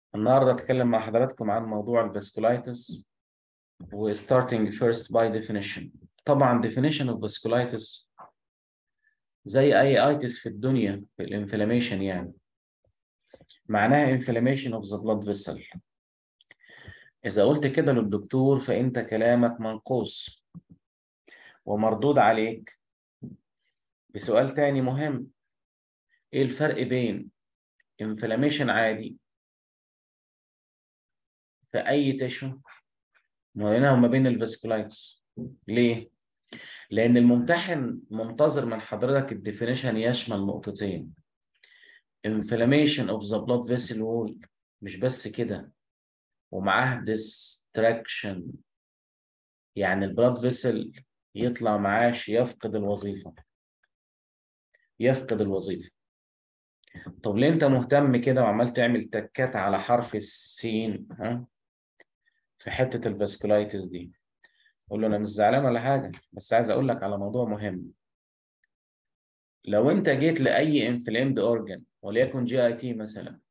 النهارده اتكلم مع حضراتكم عن موضوع الفاسكولايتس و starting first by definition طبعا definition of vasculitis زي اي ايتس في الدنيا في الانفلاميشن يعني معناها inflammation of the blood vessel اذا قلت كده للدكتور فانت كلامك منقوص ومردود عليك بسؤال تاني مهم ايه الفرق بين inflammation عادي في اي تشو ما بينها وما بين الفاسكولايتس ليه لان الممتحن منتظر من حضرتك الديفينيشن يشمل نقطتين inflammation of the blood vessel wall مش بس كده ومعاه distraction يعني البلاد فيسل يطلع معاش يفقد الوظيفة يفقد الوظيفة طب ليه انت مهتم كده وعمال تعمل تكات على حرف السين ها في حتة الفاسكولايتس دي قول له انا مش زعلان ولا حاجة بس عايز اقول لك على موضوع مهم لو انت جيت لاي انفلامد اورجن وليكن جي اي تي مثلا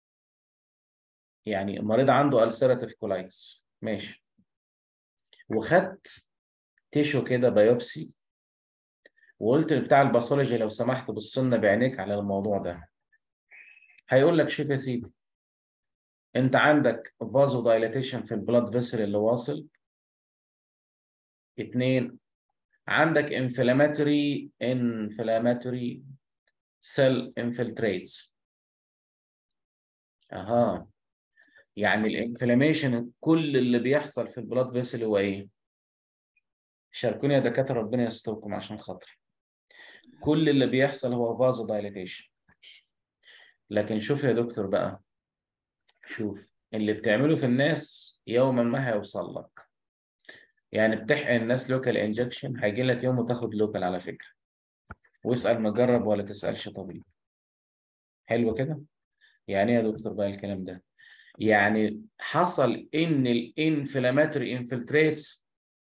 يعني مريض عنده ulcerative colitis ماشي وخدت تيشو كده بايوبسي وقلت لبتاع الباثولوجي لو سمحت بص لنا بعينيك على الموضوع ده هيقول لك شوف يا سيدي انت عندك فازو دايليتيشن في البلاد فيسل اللي واصل اتنين عندك inflammatory inflammatory cell infiltrates اها يعني الانفلاميشن كل اللي بيحصل في البلاد فيسل هو ايه شاركوني يا دكاتره ربنا يستركم عشان خاطري كل اللي بيحصل هو فازو دايليتيشن لكن شوف يا دكتور بقى شوف اللي بتعمله في الناس يوما ما هيوصل لك يعني بتحقن الناس لوكال انجكشن هيجي لك يوم وتاخد لوكال على فكره واسال مجرب ولا تسالش طبيب حلو كده يعني ايه يا دكتور بقى الكلام ده يعني حصل ان الانفلاماتوري انفلتريتس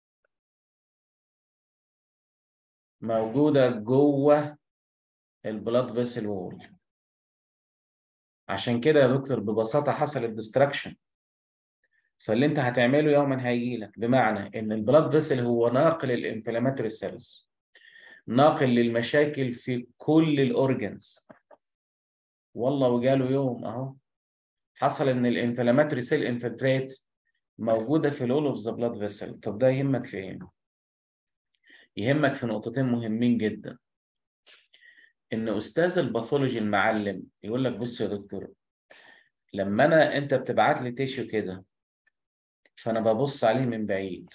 موجوده جوه البلاد فيسل وول عشان كده يا دكتور ببساطه حصل الدستراكشن فاللي انت هتعمله يوما هيجي لك بمعنى ان البلاد فيسل هو ناقل الانفلاماتوري سيلز ناقل للمشاكل في كل الاورجنز والله وجاله يوم اهو حصل ان الانفلاماتوري سيل انفلتريت موجوده في الاول اوف ذا بلاد فيسل طب ده يهمك في ايه يهمك في نقطتين مهمين جدا ان استاذ الباثولوجي المعلم يقول لك بص يا دكتور لما انا انت بتبعت لي تيشو كده فانا ببص عليه من بعيد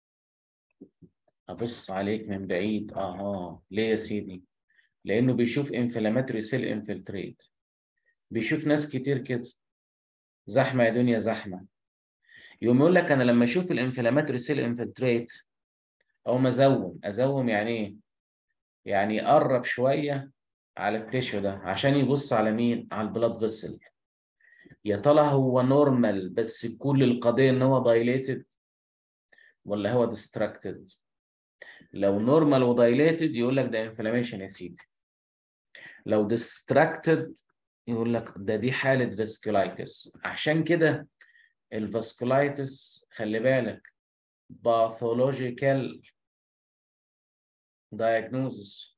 ابص عليك من بعيد اها ليه يا سيدي لانه بيشوف انفلاماتوري سيل انفلتريت بيشوف ناس كتير كده زحمه يا دنيا زحمه يقوم يقول لك انا لما اشوف الانفلاماتوري سيل انفلتريت او مزوم ازوم يعني ايه يعني يقرب شويه على التيشو ده عشان يبص على مين على البلاد فيسل يا ترى هو نورمال بس كل القضيه ان هو دايليتد ولا هو ديستراكتد لو نورمال ودايليتد يقول لك ده انفلاميشن يا سيدي لو ديستراكتد يقول لك ده دي حاله فاسكولايتس عشان كده الفاسكولايتس خلي بالك باثولوجيكال diagnosis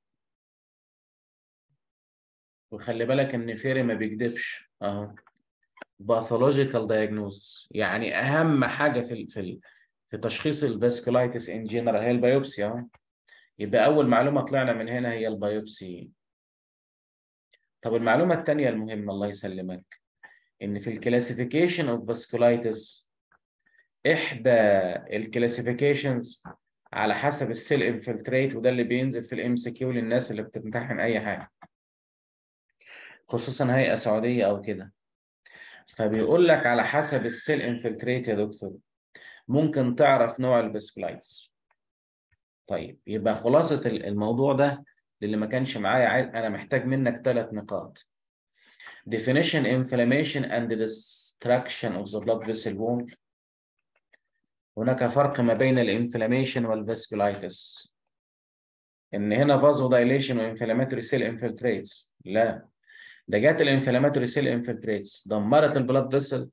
وخلي بالك ان فيري ما بيكذبش اهو باثولوجيكال diagnosis يعني اهم حاجه في ال في ال في تشخيص الفاسكولايتس ان جنرال هي البيوبسي اهو يبقى اول معلومه طلعنا من هنا هي البيوبسي طب المعلومه الثانيه المهمه الله يسلمك ان في الكلاسيفيكيشن اوف فاسكولايتس احدى الكلاسيفيكيشنز على حسب السيل انفلتريت وده اللي بينزل في الام سي كيو للناس اللي بتمتحن اي حاجه خصوصا هيئه سعوديه او كده فبيقول لك على حسب السيل انفلتريت يا دكتور ممكن تعرف نوع الفاسكولايتس طيب يبقى خلاصه الموضوع ده للي ما كانش معايا انا محتاج منك ثلاث نقاط definition inflammation and destruction of the blood vessel wall هناك فرق ما بين الانفلاميشن والفاسكولايتس ان هنا فازو دايليشن وانفلاماتوري سيل انفلتريتس لا ده جات الانفلاماتوري سيل انفلتريتس دمرت البلاد فيسل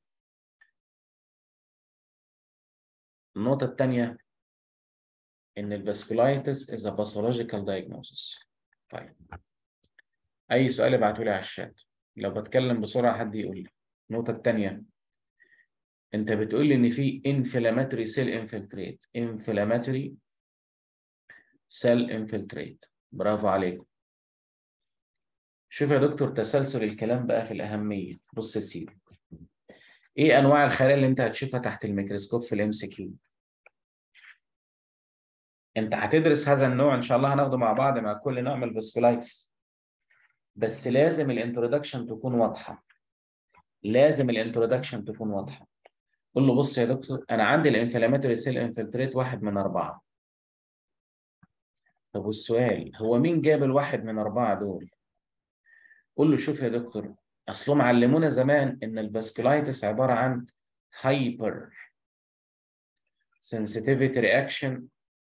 النقطة الثانية إن الفاسكولايتس is a pathological diagnosis. طيب. أي سؤال ابعتوا لي على الشات. لو بتكلم بسرعة حد يقول لي. النقطة الثانية أنت بتقول لي إن في inflammatory cell infiltrate. inflammatory cell infiltrate. برافو عليكم. شوف يا دكتور تسلسل الكلام بقى في الأهمية. بص يا سيدي. ايه انواع الخلايا اللي انت هتشوفها تحت الميكروسكوب في الام سي كيو انت هتدرس هذا النوع ان شاء الله هناخده مع بعض مع كل نوع من الفاسكولايتس بس لازم الانترودكشن تكون واضحه لازم الانترودكشن تكون واضحه قول له بص يا دكتور انا عندي الانفلاماتوري سيل انفلتريت واحد من اربعه طب والسؤال هو مين جاب الواحد من اربعه دول قول له شوف يا دكتور اصلهم علمونا زمان ان الفاسكولايتس عباره عن هايبر sensitivity reaction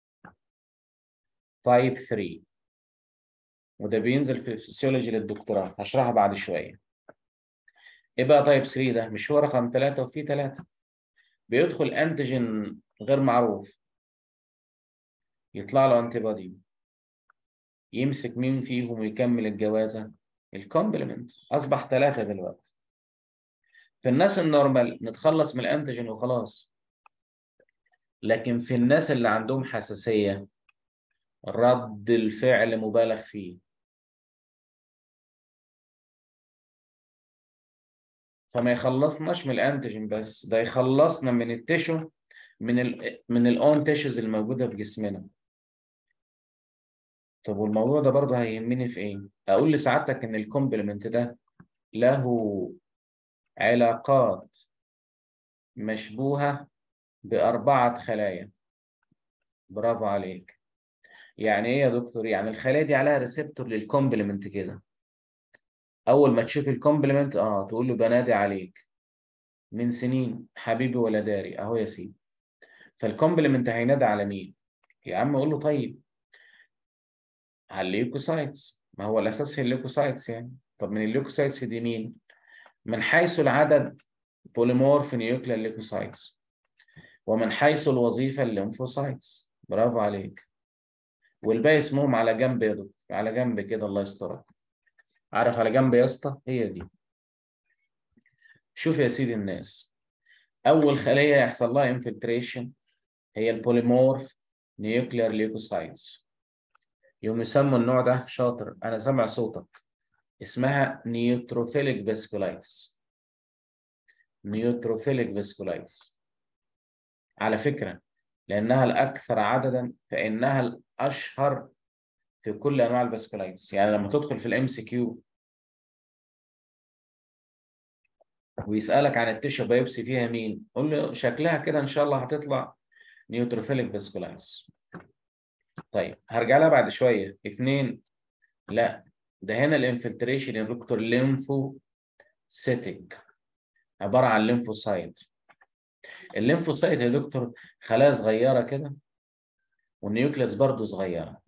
تايب 3 وده بينزل في الفسيولوجي للدكتوراه هشرحها بعد شويه ايه بقى تايب 3 ده مش هو رقم 3 وفي 3 بيدخل انتيجين غير معروف يطلع له انتي بودي يمسك مين فيهم ويكمل الجوازه الكومبلمنت اصبح ثلاثه دلوقتي في الناس النورمال نتخلص من الانتيجين وخلاص لكن في الناس اللي عندهم حساسيه رد الفعل مبالغ فيه فما يخلصناش من الانتيجين بس ده يخلصنا من التيشو من ال من الاون تيشوز الموجوده في جسمنا طب والموضوع ده برضه هيهمني في ايه اقول لسعادتك ان الكومبلمنت ده له علاقات مشبوهه باربعه خلايا برافو عليك يعني ايه يا دكتور يعني الخلايا دي عليها ريسبتور للكومبلمنت كده اول ما تشوف الكومبلمنت اه تقول له بنادي عليك من سنين حبيبي ولا داري اهو يا سيدي فالكومبلمنت هينادي على مين يا عم قول له طيب على الليوكوسايتس ما هو الاساس هي الليوكوسايتس يعني طب من الليوكوسايتس دي مين من حيث العدد بوليمورف نيوكلير ليوكوسايتس ومن حيث الوظيفه الليمفوسايتس برافو عليك والباقي اسمهم على جنب يا دكتور على جنب كده الله يسترك عارف على جنب يا اسطى هي دي شوف يا سيدي الناس اول خليه يحصل لها انفلتريشن هي البوليمورف نيوكلير ليوكوسايتس يوم يسموا النوع ده شاطر انا سامع صوتك اسمها نيوتروفيليك فيسكولايتس نيوتروفيليك فيسكولايتس على فكره لانها الاكثر عددا فانها الاشهر في كل انواع الفاسكولايتس يعني لما تدخل في الام سي كيو ويسالك عن التيشو بايوبسي فيها مين قول له شكلها كده ان شاء الله هتطلع نيوتروفيليك فاسكولايتس طيب هرجع لها بعد شويه اثنين لا ده هنا الانفلتريشن يا دكتور ليمفو سيتك عباره عن ليمفوسايت الليمفوسايت يا دكتور خلايا صغيره كده والنيوكليس برضه صغيره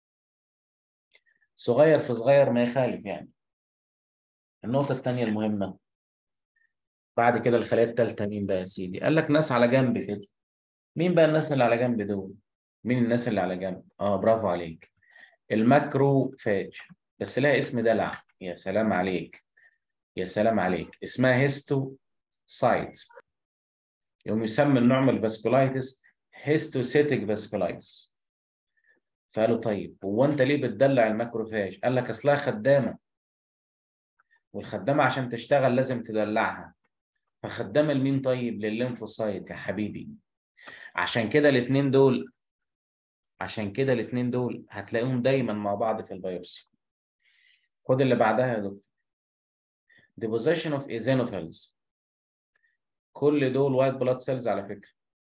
صغير في صغير ما يخالف يعني النقطة الثانية المهمة بعد كده الخلية الثالثة مين بقى يا سيدي؟ قال لك ناس على جنب كده مين بقى الناس اللي على جنب دول؟ مين الناس اللي على جنب؟ اه برافو عليك الماكروفاج بس لها اسم دلع يا سلام عليك يا سلام عليك اسمها هيستو سايت يوم يسمى النوع من الفاسكولايتس هيستوسيتك فاسكولايتس فقالوا طيب هو انت ليه بتدلع الماكروفاج؟ قال لك اصلها خدامه والخدامه عشان تشتغل لازم تدلعها فخدامه لمين طيب؟ للليمفوسايت يا حبيبي عشان كده الاثنين دول عشان كده الاثنين دول هتلاقيهم دايما مع بعض في البيوبسي خد اللي بعدها يا دكتور deposition of eosinophils كل دول وايت بلاد سيلز على فكره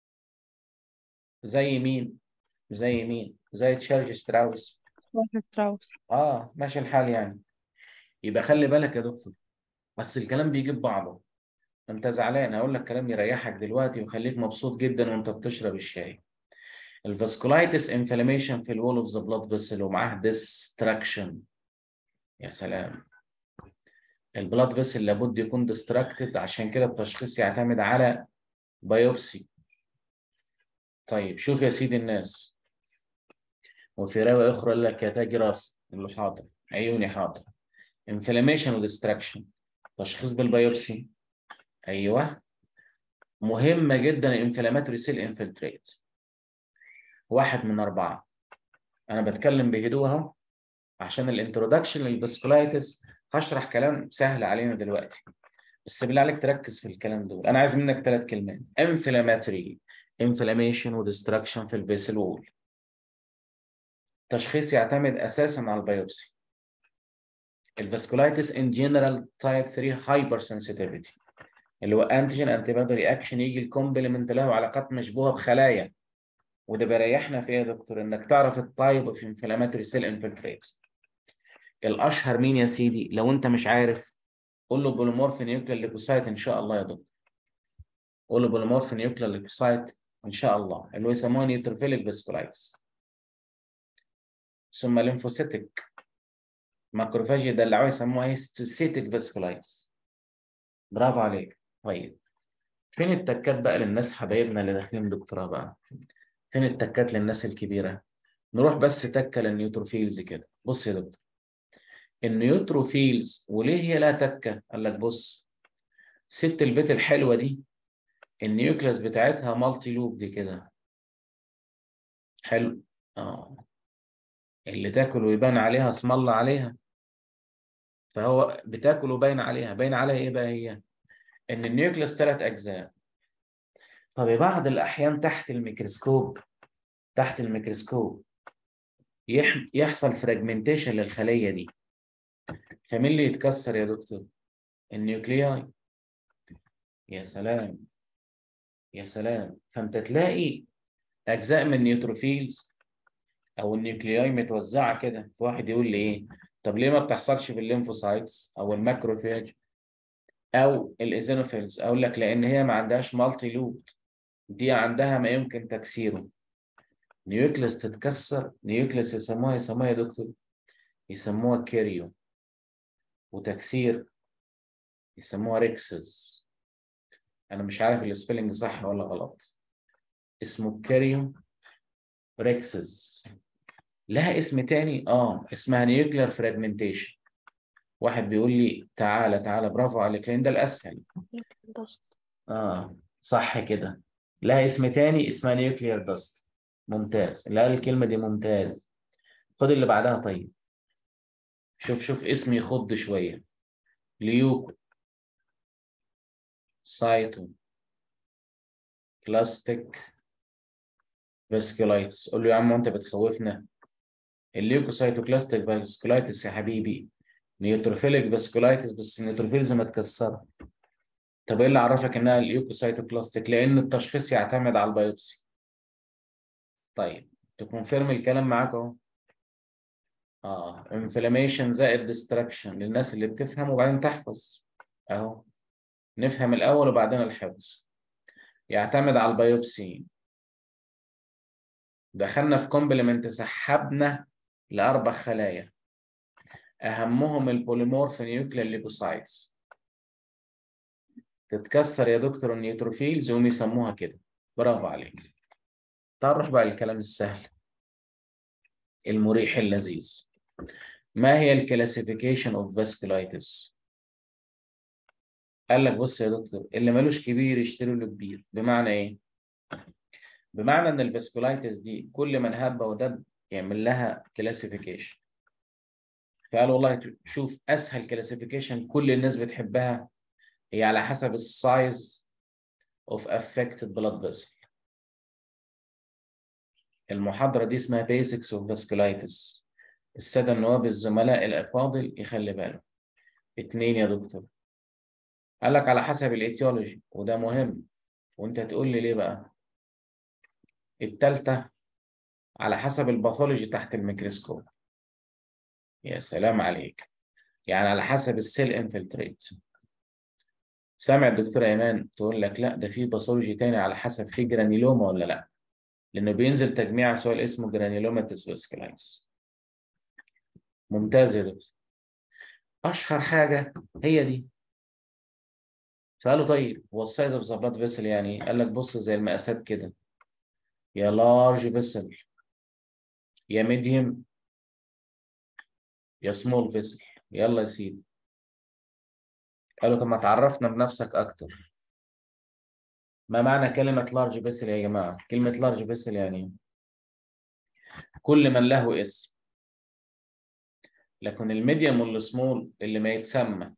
زي مين؟ زي مين؟ زي تشارج ستراوس ستراوس اه ماشي الحال يعني يبقى خلي بالك يا دكتور بس الكلام بيجيب بعضه انت زعلان هقول لك كلام يريحك دلوقتي ويخليك مبسوط جدا وانت بتشرب الشاي الفاسكولايتس انفلاميشن في الوول اوف ذا بلاد فيسل ومعاه ديستراكشن يا سلام البلاد فيسل لابد يكون ديستراكتد عشان كده التشخيص يعتمد على بايوبسي طيب شوف يا سيدي الناس وفي رواية أخرى يقول لك يا تاج راس اللي حاضر عيوني حاضر انفلاميشن وديستراكشن تشخيص بالبيوبسي ايوه مهمه جدا الانفلاماتوري سيل انفلتريت واحد من اربعه انا بتكلم بهدوء اهو عشان الانترودكشن للفاسكولايتس هشرح كلام سهل علينا دلوقتي بس بالله عليك تركز في الكلام دول انا عايز منك ثلاث كلمات انفلاماتوري انفلاميشن وديستراكشن في البيسل وول تشخيص يعتمد اساسا على البيوبسي الفاسكولايتس ان جنرال تايب 3 هايبر سنسيتيفيتي اللي هو انتيجين انتي بودي رياكشن يجي الكومبلمنت له علاقات مشبوهه بخلايا وده بيريحنا في ايه يا دكتور انك تعرف التايب اوف انفلاماتوري سيل انفلتريت الاشهر مين يا سيدي لو انت مش عارف قول له بوليمورف نيوكلير ليكوسايت ان شاء الله يا دكتور قول له بوليمورف نيوكلير ليكوسايت ان شاء الله اللي هو يسموها نيوتروفيليك فاسكولايتس ثم ليمفوسيتك ماكروفاج يدلعوها يسموها هيستوسيتك فاسكولايتس برافو عليك طيب فين التكات بقى للناس حبايبنا اللي داخلين دكتوراه بقى فين التكات للناس الكبيره نروح بس تكه للنيوتروفيلز كده بص يا دكتور النيوتروفيلز وليه هي لها تكه قال لك بص ست البيت الحلوه دي النيوكلاس بتاعتها مالتي لوب دي كده حلو اه اللي تاكل ويبان عليها اسم الله عليها فهو بتاكل وباين عليها باين عليها ايه بقى هي ان النيوكليس ثلاث اجزاء فببعض الاحيان تحت الميكروسكوب تحت الميكروسكوب يح... يحصل فراجمنتيشن للخليه دي فمين اللي يتكسر يا دكتور النيوكلياي يا سلام يا سلام فانت تلاقي اجزاء من النيوتروفيلز او النيوكلياي متوزعه كده في واحد يقول لي ايه طب ليه ما بتحصلش في الليمفوسايتس او الماكروفاج او الايزينوفيلز اقول لك لان هي ما عندهاش مالتي لوب دي عندها ما يمكن تكسيره نيوكليس تتكسر نيوكليس يسموها يسموها يا دكتور يسموها كيريو وتكسير يسموها ريكسز انا مش عارف السبيلنج صح ولا غلط اسمه كيريو ريكسز لها اسم تاني اه اسمها نيوكلير فراجمنتيشن واحد بيقول لي تعالى تعالى برافو عليك لان ده الاسهل دست اه صح كده لها اسم تاني اسمها نيوكلير داست ممتاز لا الكلمة دي ممتاز خد اللي بعدها طيب شوف شوف اسم يخض شوية ليوكو سايتو بلاستيك فاسكولايتس قول له يا عم انت بتخوفنا الليوكوسايتوكلاستيك فاسكولايتس يا حبيبي نيوتروفيليك فاسكولايتس بس النيوتروفيلز متكسره طب ايه اللي عرفك انها الليوكوسايتوكلاستيك لان التشخيص يعتمد على البيوبسي طيب تكونفيرم الكلام معاك اهو اه انفلاميشن زائد ديستراكشن للناس اللي بتفهم وبعدين تحفظ اهو نفهم الاول وبعدين الحفظ يعتمد على البيوبسي دخلنا في كومبلمنت سحبنا لاربع خلايا اهمهم البوليمورف نيوكلير ليبوسايتس تتكسر يا دكتور النيوتروفيلز وهم يسموها كده برافو عليك تعال نروح بقى للكلام السهل المريح اللذيذ ما هي الكلاسيفيكيشن اوف فاسكولايتس قال لك بص يا دكتور اللي ملوش كبير يشتري له كبير بمعنى ايه بمعنى ان الفاسكولايتس دي كل من هب ودب يعمل لها كلاسيفيكيشن فقال والله شوف اسهل كلاسيفيكيشن كل الناس بتحبها هي على حسب السايز اوف افكتد بلاد فيسل المحاضرة دي اسمها بيزكس اوف فاسكولايتس السادة النواب الزملاء الأفاضل يخلي باله اتنين يا دكتور قال لك على حسب الايتيولوجي وده مهم وانت تقول لي ليه بقى التالتة على حسب الباثولوجي تحت الميكروسكوب يا سلام عليك يعني على حسب السيل انفلتريت سامع الدكتورة ايمان تقول لك لا ده في باثولوجي تاني على حسب في جرانيلوما ولا لا لانه بينزل تجميع سؤال اسمه جرانيلوماتيس فاسكولايتس ممتاز يا دكتور اشهر حاجه هي دي سأله طيب هو السايز اوف ذا بلاد فيسل يعني إيه؟ قال لك بص زي المقاسات كده يا لارج فيسل يا ميديوم يا سمول فيسل يلا يا سيدي قالوا طب ما تعرفنا بنفسك اكتر ما معنى كلمة لارج فيسل يا جماعة كلمة لارج فيسل يعني إيه؟ كل من له اسم لكن الميديوم والسمول اللي ما يتسمى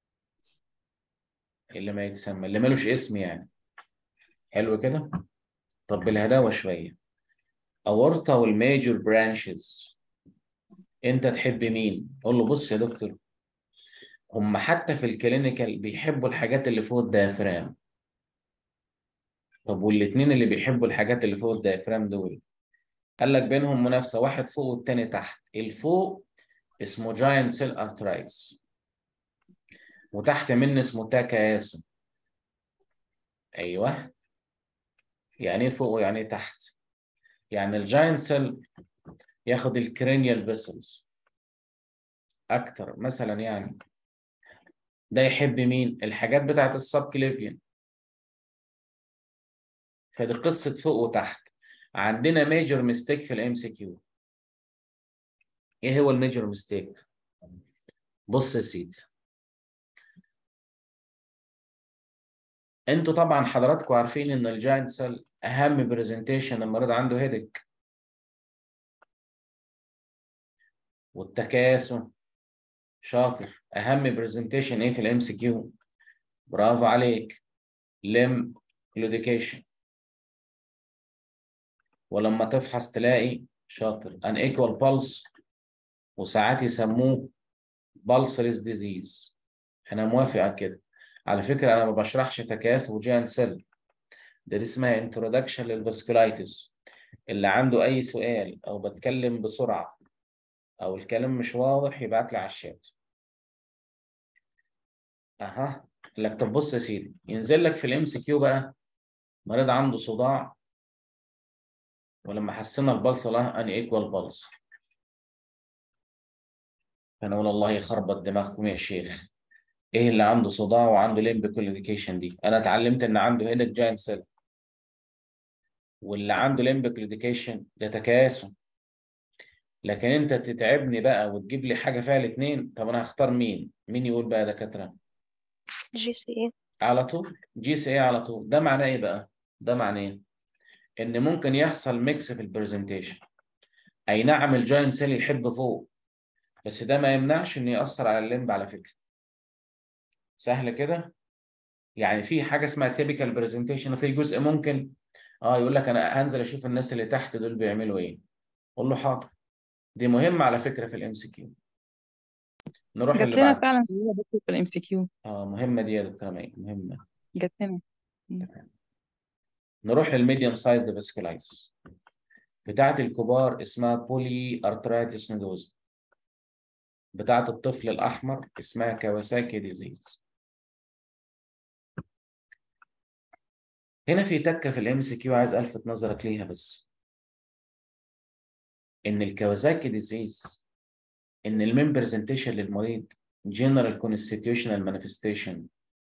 اللي ما يتسمى اللي ملوش اسم يعني حلو كده طب بالهداوة شوية أورطة والميجور برانشز أنت تحب مين؟ قول له بص يا دكتور هم حتى في الكلينيكال بيحبوا الحاجات اللي فوق الديافرام طب والاتنين اللي بيحبوا الحاجات اللي فوق الديافرام دول قال لك بينهم منافسة واحد فوق والتاني تحت الفوق اسمه جاينت سيل ارترايتس وتحت منه اسمه تاكاياسو ايوه يعني ايه فوق ويعني ايه تحت يعني الجاينت سيل ياخد الكرينيال فيسلز اكتر مثلا يعني ده يحب مين الحاجات بتاعت السب كليفيان فدي قصة فوق وتحت عندنا ميجر ميستيك في الام سي كيو ايه هو الميجر ميستيك بص يا سيدي انتوا طبعا حضراتكم عارفين ان الجاينت سيل اهم برزنتيشن المريض عنده هيدك والتكاسل شاطر اهم برزنتيشن ايه في الام سي كيو برافو عليك لم كلوديكيشن ولما تفحص تلاقي شاطر ان ايكوال بالس وساعات يسموه بالسريس ديزيز انا موافق على كده على فكره انا ما بشرحش تكاسل وجاين سيل ده اسمها انترودكشن للفاسكولايتس اللي عنده اي سؤال او بتكلم بسرعه او الكلام مش واضح يبعت لي على الشات اها لك طب بص يا سيدي ينزل لك في الام سي كيو بقى مريض عنده صداع ولما حسنا البلس لها ان ايكوال بلس فانا اقول الله يخربط دماغكم يا شيخ ايه اللي عنده صداع وعنده ليمب كلوديكيشن دي انا اتعلمت ان عنده هيدك جاينت سيل واللي عنده ليمب كلوديكيشن ده تكاسل لكن انت تتعبني بقى وتجيب لي حاجه فيها الاثنين طب انا هختار مين مين يقول بقى يا دكاتره جي سي اي على طول جي سي اي على طول ده معناه ايه بقى ده معناه ايه ان ممكن يحصل ميكس في البرزنتيشن اي نعم الجاينت سيل يحب فوق بس ده ما يمنعش انه ياثر على الليمب على فكره سهل كده يعني في حاجه اسمها تيبيكال برزنتيشن وفي جزء ممكن اه يقول لك انا هنزل اشوف الناس اللي تحت دول بيعملوا ايه قول له حاضر دي مهمه على فكره في الام سي كيو نروح جات اللي لنا بعد فعلا هي دكتور في الام سي كيو اه مهمه دي يا دكتوره مي مهمه جات لنا نروح للميديوم سايد فاسكولايتس بتاعت الكبار اسمها بولي ارترايتس نودوز بتاعت الطفل الاحمر اسمها كawasaki ديزيز هنا في تكه في الام سي كيو عايز الفت نظرك ليها بس ان الكawasaki ديزيز ان المين برزنتيشن للمريض جنرال كونستيتيوشنال مانيفستيشن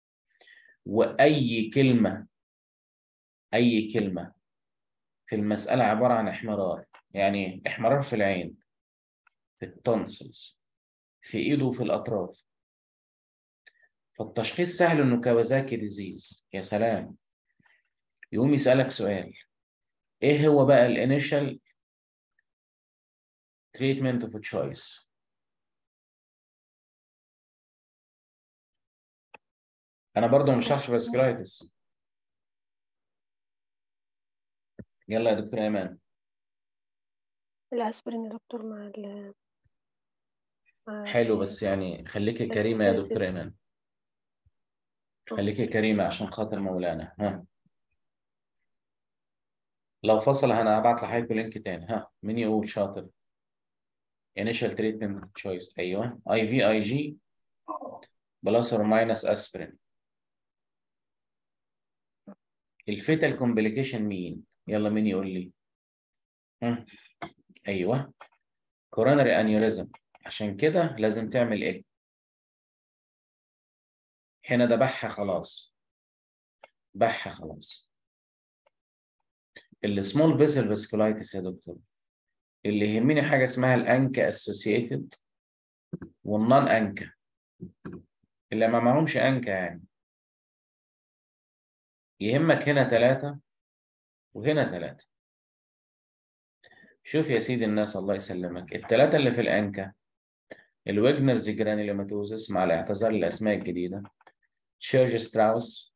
واي كلمه اي كلمه في المساله عباره عن احمرار يعني احمرار في العين في التونسلز في ايده وفي الاطراف فالتشخيص سهل انه كawasaki ديزيز يا سلام يقوم يسالك سؤال ايه هو بقى الانيشال تريتمنت اوف تشويس انا برضو مش شرح فاسكولايتس يلا يا دكتور ايمان الاسبرين يا دكتور مع ال مع حلو ال- بس يعني خليكي كريمه يا دكتور الكورسز. ايمان خليكي كريمه عشان خاطر مولانا ها لو فصل انا هبعت لحضرتك لينك تاني ها مين يقول شاطر initial treatment choice ايوه اي في اي جي بلس اور ماينس اسبرين الفيتال كومبليكيشن مين يلا مين يقول لي هم. ايوه كوروناري انيوريزم عشان كده لازم تعمل ايه هنا ده بحة خلاص بحة خلاص السمول فيسل فاسكولايتس يا دكتور اللي يهمني حاجة اسمها الانكا اسوسييتد والنون انكا اللي ما معهمش انكا يعني يهمك هنا ثلاثة وهنا ثلاثة شوف يا سيدي الناس الله يسلمك الثلاثة اللي في الانكا الويجنرز جرانيلوماتوزس مع الاعتذار للاسماء الجديدة تشيرج ستراوس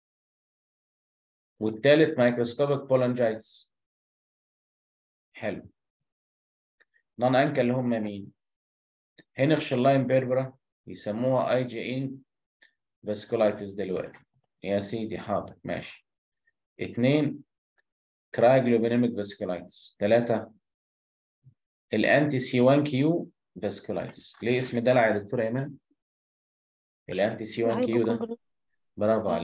والثالث مايكروسكوبيك بولنجايتس حلو نون انكا اللي هم مين هينخشلاين بيربرا يسموها اي جي ان فاسكولايتس دلوقتي يا سيدي حاضر ماشي اتنين كرايجلوبينيميك فاسكولايتس ثلاثة الانتي سي 1 كيو فاسكولايتس ليه اسم دلع يا دكتور ايمان الانتي سي 1 كيو ده الهايبوكوندريا برافو عليك